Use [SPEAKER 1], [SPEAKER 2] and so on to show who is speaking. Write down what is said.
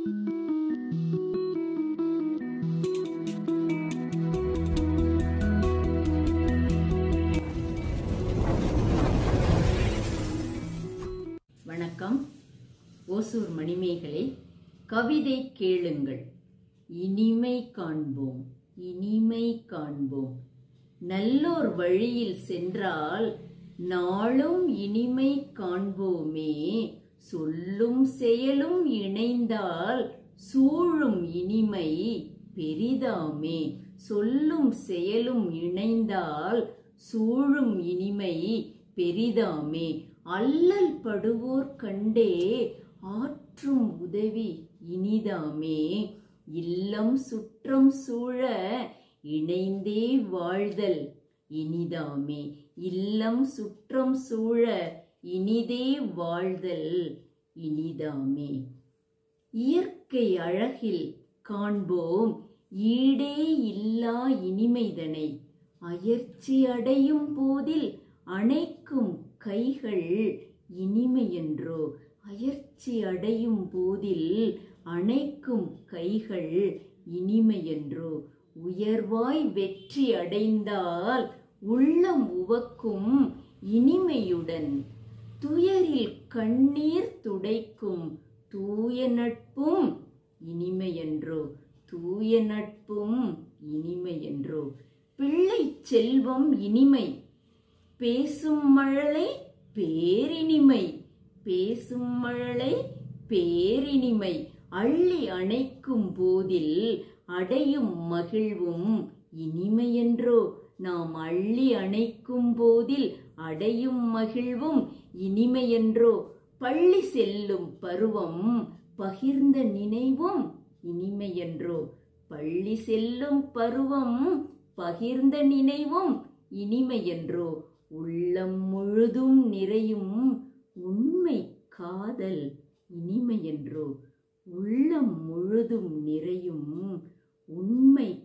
[SPEAKER 1] வணக்கம் ஓசூர் மணிமேகலை கவிதை கேளுங்கள் இனிமை காண்போம் இனிமை காண்போம் நல்லோர் வழியில் சென்றால் நாளும் இனிமை காண்போமே சொல்லும் செயலும் இணைந்தால் சூழும் இனிமை பெரிதாமே சொல்லும் செயலும் இணைந்தால் சூழும் இனிமை பெரிதாமே அல்லல் படுவோர் கண்டே ஆற்றும் உதவி இனிதாமே இல்லம் சுற்றம் சூழ இணைந்தே வாழ்தல் இனிதாமே இல்லம் சுற்றம் சூழ இனிதே வாழ்தல் இனிதாமே இயற்கை அழகில் காண்போம் ஈடே இல்லா இனிமைதனை அயர்ச்சி அடையும் போதில் அணைக்கும் கைகள் இனிமையென்றோ அயர்ச்சி அடையும் போதில் அணைக்கும் கைகள் இனிமையென்றோ உயர்வாய் வெற்றி அடைந்தால் உள்ளம் உவக்கும் இனிமையுடன் துயரில் கண்ணீர் துடைக்கும் தூய நட்பும் இனிமையென்றோ தூய நட்பும் இனிமையென்றோ பிள்ளை செல்வம் இனிமை பேசும் மழலை பேரினிமை பேசும் மழலை பேரினிமை அள்ளி அணைக்கும் போதில் அடையும் மகிழ்வும் இனிமையென்றோ நாம் அள்ளி அணைக்கும் போதில் அடையும் மகிழ்வும் இனிமையென்றோ பள்ளி செல்லும் பருவம் பகிர்ந்த நினைவும் இனிமையென்றோ பள்ளி செல்லும் பருவம் பகிர்ந்த நினைவும் இனிமையென்றோ உள்ளம் முழுதும் நிறையும் உண்மை காதல் இனிமையென்றோ உள்ளம் முழுதும் நிறையும் உண்மை